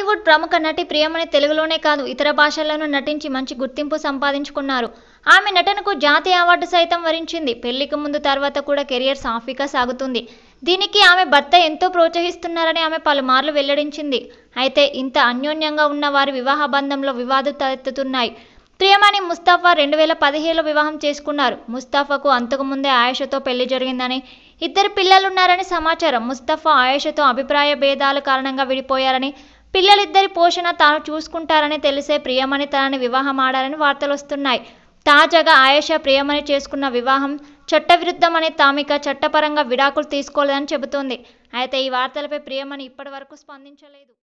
టాలీవుడ్ ప్రముఖ నటి ప్రియమణి తెలుగులోనే కాదు ఇతర భాషల్లోనూ నటించి మంచి గుర్తింపు సంపాదించుకున్నారు ఆమె నటనకు జాతీయ అవార్డు సైతం వరించింది పెళ్లికి ముందు తర్వాత కూడా కెరియర్ సాఫీగా సాగుతుంది దీనికి ఆమె భర్త ఎంతో ప్రోత్సహిస్తున్నారని ఆమె పలుమార్లు వెల్లడించింది అయితే ఇంత అన్యోన్యంగా ఉన్న వారి వివాహ బంధంలో వివాదాలు తలెత్తుతున్నాయి ప్రియమణి ముస్తాఫా రెండు వేల పదిహేడులో వివాహం చేసుకున్నారు ముస్తాఫాకు అంతకుముందే ఆయేషతో పెళ్లి జరిగిందని ఇద్దరు పిల్లలున్నారని సమాచారం ముస్తఫా ఆయేషతో అభిప్రాయ భేదాల కారణంగా విడిపోయారని పిల్లలిద్దరి పోషణ తాను చూసుకుంటారని తెలిసే ప్రియమణి తనని వివాహం ఆడారని వార్తలు వస్తున్నాయి తాజాగా ఆయేష ప్రియమణి చేసుకున్న వివాహం చట్టవిరుద్ధమని తామిక చట్టపరంగా విడాకులు తీసుకోలేదని చెబుతోంది అయితే ఈ వార్తలపై ప్రియమణి ఇప్పటివరకు స్పందించలేదు